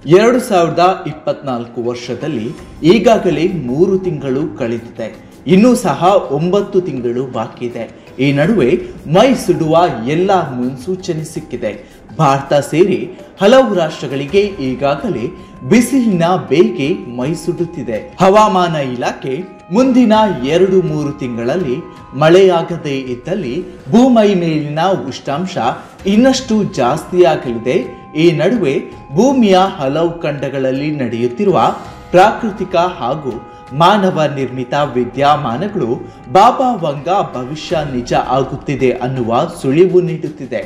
ಎರಡು ಸಾವಿರದ ಇಪ್ಪತ್ನಾಲ್ಕು ವರ್ಷದಲ್ಲಿ ಈಗಾಗಲೇ ಮೂರು ತಿಂಗಳು ಕಳೆದಿದೆ ಇನ್ನೂ ಸಹ ಒಂಬತ್ತು ತಿಂಗಳು ಬಾಕಿ ಇದೆ ಈ ನಡುವೆ ಮೈ ಸುಡುವ ಎಲ್ಲ ಮುನ್ಸೂಚನೆ ಸಿಕ್ಕಿದೆ ಭಾರತ ಸೇರಿ ಹಲವು ರಾಷ್ಟ್ರಗಳಿಗೆ ಈಗಾಗಲೇ ಬಿಸಿಲಿನ ಬೇಗೆ ಮೈ ಸುಡುತ್ತಿದೆ ಹವಾಮಾನ ಇಲಾಖೆ ಮುಂದಿನ ಎರಡು ಮೂರು ತಿಂಗಳಲ್ಲಿ ಮಳೆಯಾಗದೇ ಇದ್ದಲ್ಲಿ ಭೂಮೈ ಮೇಲಿನ ಉಷ್ಣಾಂಶ ಇನ್ನಷ್ಟು ಜಾಸ್ತಿಯಾಗಲಿದೆ ಈ ನಡುವೆ ಭೂಮಿಯ ಹಲವು ಖಂಡಗಳಲ್ಲಿ ನಡೆಯುತ್ತಿರುವ ಪ್ರಾಕೃತಿಕ ಹಾಗೂ ಮಾನವ ನಿರ್ಮಿತ ವಿದ್ಯಮಾನಗಳು ಬಾಬಾ ವಂಗ ಭವಿಷ್ಯ ನಿಜ ಆಗುತ್ತಿದೆ ಅನ್ನುವ ಸುಳಿವು ನೀಡುತ್ತಿದೆ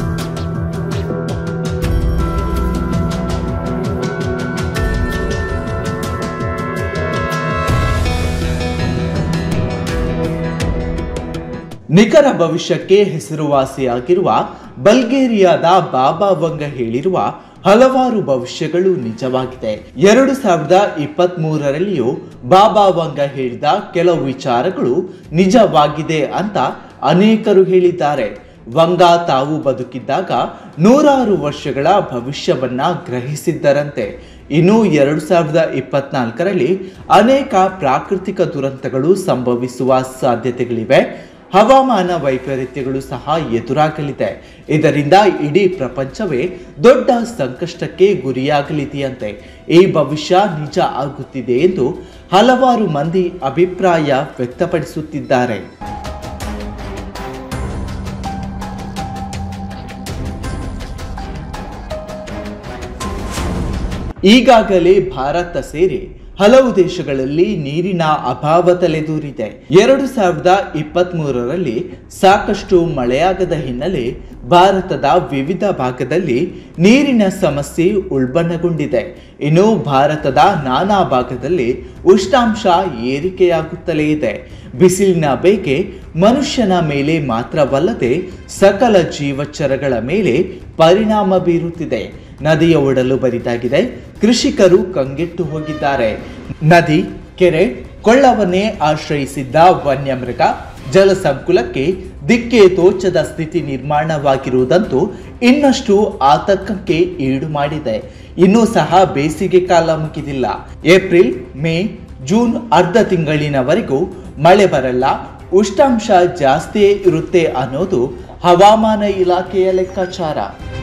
ನಿಖರ ಭವಿಷ್ಯಕ್ಕೆ ಹೆಸರುವಾಸಿಯಾಗಿರುವ ಬಲ್ಗೇರಿಯಾದ ಬಾಬಾ ವಂಗ ಹೇಳಿರುವ ಹಲವಾರು ಭವಿಷ್ಯಗಳು ನಿಜವಾಗಿದೆ ಎರಡು ಸಾವಿರದ ಇಪ್ಪತ್ತ್ ಮೂರರಲ್ಲಿಯೂ ಬಾಬಾ ವಂಗ ಹೇಳಿದ ಕೆಲವು ವಿಚಾರಗಳು ನಿಜವಾಗಿದೆ ಅಂತ ಅನೇಕರು ಹೇಳಿದ್ದಾರೆ ವಂಗ ತಾವು ಬದುಕಿದ್ದಾಗ ನೂರಾರು ವರ್ಷಗಳ ಭವಿಷ್ಯವನ್ನ ಗ್ರಹಿಸಿದ್ದರಂತೆ ಇನ್ನು ಎರಡು ಸಾವಿರದ ಇಪ್ಪತ್ನಾಲ್ಕರಲ್ಲಿ ಅನೇಕ ಪ್ರಾಕೃತಿಕ ದುರಂತಗಳು ಸಂಭವಿಸುವ ಸಾಧ್ಯತೆಗಳಿವೆ ಹವಾಮಾನ ವೈಪರೀತ್ಯಗಳು ಸಹ ಎದುರಾಗಲಿದೆ ಇದರಿಂದ ಇಡೀ ಪ್ರಪಂಚವೇ ದೊಡ್ಡ ಸಂಕಷ್ಟಕ್ಕೆ ಗುರಿಯಾಗಲಿದೆಯಂತೆ ಈ ಭವಿಷ್ಯ ನಿಜ ಆಗುತ್ತಿದೆ ಎಂದು ಹಲವಾರು ಮಂದಿ ಅಭಿಪ್ರಾಯ ವ್ಯಕ್ತಪಡಿಸುತ್ತಿದ್ದಾರೆ ಈಗಾಗಲೇ ಭಾರತ ಸೇರಿ ಹಲವು ದೇಶಗಳಲ್ಲಿ ನೀರಿನ ಅಭಾವ ತಲೆದೂರಿದೆ ಎರಡು ಸಾವಿರದ ಇಪ್ಪತ್ತ್ ಮೂರರಲ್ಲಿ ಸಾಕಷ್ಟು ಮಳೆಯಾಗದ ಹಿನ್ನೆಲೆ ಭಾರತದ ವಿವಿಧ ಭಾಗದಲ್ಲಿ ನೀರಿನ ಸಮಸ್ಯೆ ಉಲ್ಬಣಗೊಂಡಿದೆ ಇನ್ನು ಭಾರತದ ನಾನಾ ಭಾಗದಲ್ಲಿ ಉಷ್ಣಾಂಶ ಏರಿಕೆಯಾಗುತ್ತಲೇ ಇದೆ ಬಿಸಿಲಿನ ಬೇಗೆ ಮನುಷ್ಯನ ಮೇಲೆ ಮಾತ್ರವಲ್ಲದೆ ಸಕಲ ಜೀವಚರಗಳ ಮೇಲೆ ಪರಿಣಾಮ ಬೀರುತ್ತಿದೆ ನದಿಯ ಒಡಲು ಬರಿದಾಗಿದೆ ಕೃಷಿಕರು ಕಂಗೆಟ್ಟು ಹೋಗಿದ್ದಾರೆ ನದಿ ಕೆರೆ ಕೊಳ್ಳವನ್ನೇ ಆಶ್ರಯಿಸಿದ್ದ ವನ್ಯಮೃಗ ಜಲಸಂಕುಲಕ್ಕೆ ದಿಕ್ಕೆ ತೋಚದ ಸ್ಥಿತಿ ನಿರ್ಮಾಣವಾಗಿರುವುದಂತೂ ಇನ್ನಷ್ಟು ಆತಂಕಕ್ಕೆ ಈಡು ಮಾಡಿದೆ ಇನ್ನೂ ಸಹ ಬೇಸಿಗೆ ಕಾಲ ಮುಗಿದಿಲ್ಲ ಏಪ್ರಿಲ್ ಮೇ ಜೂನ್ ಅರ್ಧ ತಿಂಗಳಿನವರೆಗೂ ಮಳೆ ಬರಲ್ಲ ಉಷ್ಣಾಂಶ ಜಾಸ್ತಿಯೇ ಇರುತ್ತೆ ಅನ್ನೋದು ಹವಾಮಾನ ಇಲಾಖೆಯ ಲೆಕ್ಕಾಚಾರ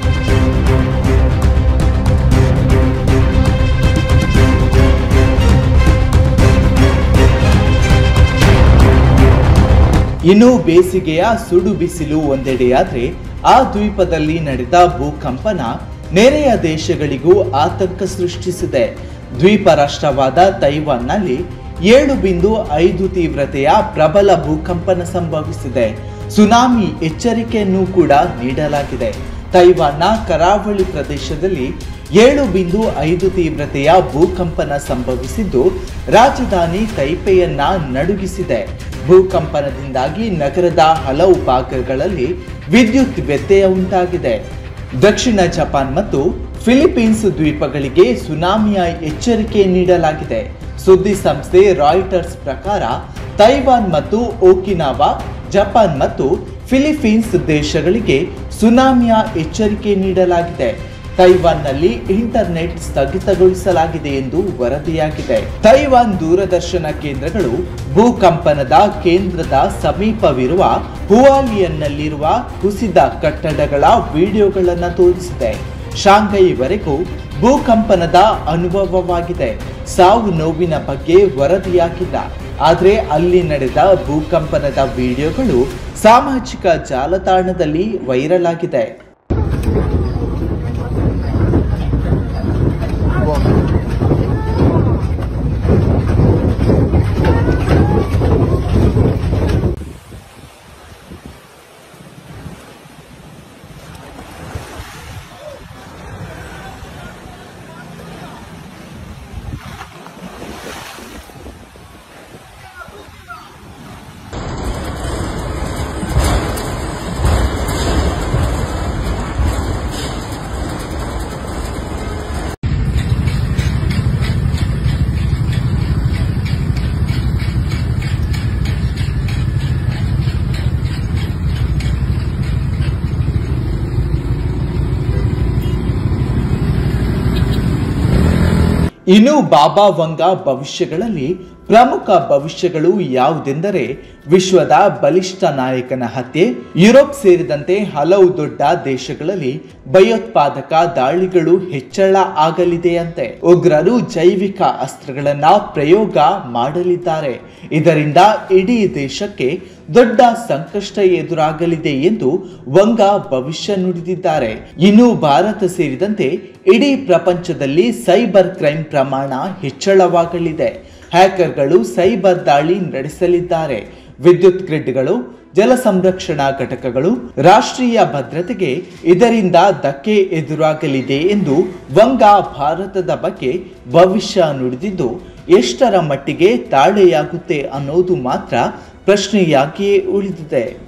ಇನ್ನು ಬೇಸಿಗೆಯ ಸುಡು ಬಿಸಿಲು ಒಂದೆಡೆಯಾದ್ರೆ ಆ ದ್ವೀಪದಲ್ಲಿ ನಡೆದ ಭೂಕಂಪನ ನೆರೆಯ ದೇಶಗಳಿಗೂ ಆತಂಕ ಸೃಷ್ಟಿಸಿದೆ ದ್ವೀಪ ರಾಷ್ಟ್ರವಾದ ತೈವಾನ್ನಲ್ಲಿ ಏಳು ಬಿಂದು ಐದು ತೀವ್ರತೆಯ ಪ್ರಬಲ ಭೂಕಂಪನ ಸಂಭವಿಸಿದೆ ಸುನಾಮಿ ಎಚ್ಚರಿಕೆಯನ್ನು ಕೂಡ ನೀಡಲಾಗಿದೆ ತೈವಾನ್ನ ಕರಾವಳಿ ಪ್ರದೇಶದಲ್ಲಿ ಏಳು ಬಿಂದು ಐದು ತೀವ್ರತೆಯ ಭೂಕಂಪನ ಸಂಭವಿಸಿದ್ದು ರಾಜಧಾನಿ ತೈಪೆಯನ್ನ ನಡುಗಿಸಿದೆ ಭೂಕಂಪನದಿಂದಾಗಿ ನಗರದ ಹಲವು ಭಾಗಗಳಲ್ಲಿ ವಿದ್ಯುತ್ ವ್ಯತ್ಯಯ ಉಂಟಾಗಿದೆ ದಕ್ಷಿಣ ಜಪಾನ್ ಮತ್ತು ಫಿಲಿಪೀನ್ಸ್ ದ್ವೀಪಗಳಿಗೆ ಸುನಾಮಿಯ ಎಚ್ಚರಿಕೆ ನೀಡಲಾಗಿದೆ ಸುದ್ದಿ ಸಂಸ್ಥೆ ರಾಯ್ಟರ್ಸ್ ಪ್ರಕಾರ ತೈವಾನ್ ಮತ್ತು ಓಕಿನಾವಾ ಜಪಾನ್ ಮತ್ತು ಫಿಲಿಪೀನ್ಸ್ ದೇಶಗಳಿಗೆ ಸುನಾಮಿಯ ಎಚ್ಚರಿಕೆ ನೀಡಲಾಗಿದೆ ತೈವಾನ್ನಲ್ಲಿ ಇಂಟರ್ನೆಟ್ ಸ್ಥಗಿತಗೊಳಿಸಲಾಗಿದೆ ಎಂದು ವರದಿಯಾಗಿದೆ ತೈವಾನ್ ದೂರದರ್ಶನ ಕೇಂದ್ರಗಳು ಭೂಕಂಪನದ ಕೇಂದ್ರದ ಸಮೀಪವಿರುವ ಹುವಾಲಿಯನ್ನಲ್ಲಿರುವ ಕುಸಿದ ಕಟ್ಟಡಗಳ ವಿಡಿಯೋಗಳನ್ನು ತೋರಿಸಿದೆ ಶಾಂಘೈವರೆಗೂ ಭೂಕಂಪನದ ಅನುಭವವಾಗಿದೆ ಸಾವು ನೋವಿನ ಬಗ್ಗೆ ವರದಿಯಾಗಿಲ್ಲ ಆದರೆ ಅಲ್ಲಿ ನಡೆದ ಭೂಕಂಪನದ ವಿಡಿಯೋಗಳು ಸಾಮಾಜಿಕ ಜಾಲತಾಣದಲ್ಲಿ ವೈರಲ್ ಆಗಿದೆ ಇನ್ನು ಬಾಬಾ ವಂಗ ಭವಿಷ್ಯಗಳಲ್ಲಿ ಪ್ರಮುಖ ಭವಿಷ್ಯಗಳು ಯಾವುದೆಂದರೆ ವಿಶ್ವದ ಬಲಿಷ್ಠ ನಾಯಕನ ಹತ್ಯೆ ಯುರೋಪ್ ಸೇರಿದಂತೆ ಹಲವು ದೊಡ್ಡ ದೇಶಗಳಲ್ಲಿ ಭಯೋತ್ಪಾದಕ ದಾಳಿಗಳು ಹೆಚ್ಚಳ ಆಗಲಿದೆಯಂತೆ ಉಗ್ರರು ಜೈವಿಕ ಅಸ್ತ್ರಗಳನ್ನ ಪ್ರಯೋಗ ಮಾಡಲಿದ್ದಾರೆ ಇದರಿಂದ ಇಡೀ ದೇಶಕ್ಕೆ ದೊಡ್ಡ ಸಂಕಷ್ಟ ಎದುರಾಗಲಿದೆ ಎಂದು ವಂಗ ಭವಿಷ್ಯ ನುಡಿದಿದ್ದಾರೆ ಇನ್ನು ಭಾರತ ಸೇರಿದಂತೆ ಇಡೀ ಪ್ರಪಂಚದಲ್ಲಿ ಸೈಬರ್ ಕ್ರೈಮ್ ಪ್ರಮಾಣ ಹೆಚ್ಚಳವಾಗಲಿದೆ ಹ್ಯಾಕರ್ಗಳು ಸೈಬರ್ ದಾಳಿ ನಡೆಸಲಿದ್ದಾರೆ ವಿದ್ಯುತ್ ಗ್ರಿಡ್ಗಳು ಜಲ ಸಂರಕ್ಷಣಾ ಘಟಕಗಳು ರಾಷ್ಟ್ರೀಯ ಭದ್ರತೆಗೆ ಇದರಿಂದ ಧಕ್ಕೆ ಎದುರಾಗಲಿದೆ ಎಂದು ವಂಗ ಭಾರತದ ಬಗ್ಗೆ ಭವಿಷ್ಯ ನುಡಿದಿದ್ದು ಎಷ್ಟರ ಮಟ್ಟಿಗೆ ತಾಳೆಯಾಗುತ್ತೆ ಅನ್ನೋದು ಮಾತ್ರ ಪ್ರಶ್ನೆಯಾಗಿಯೇ ಉಳಿದಿದೆ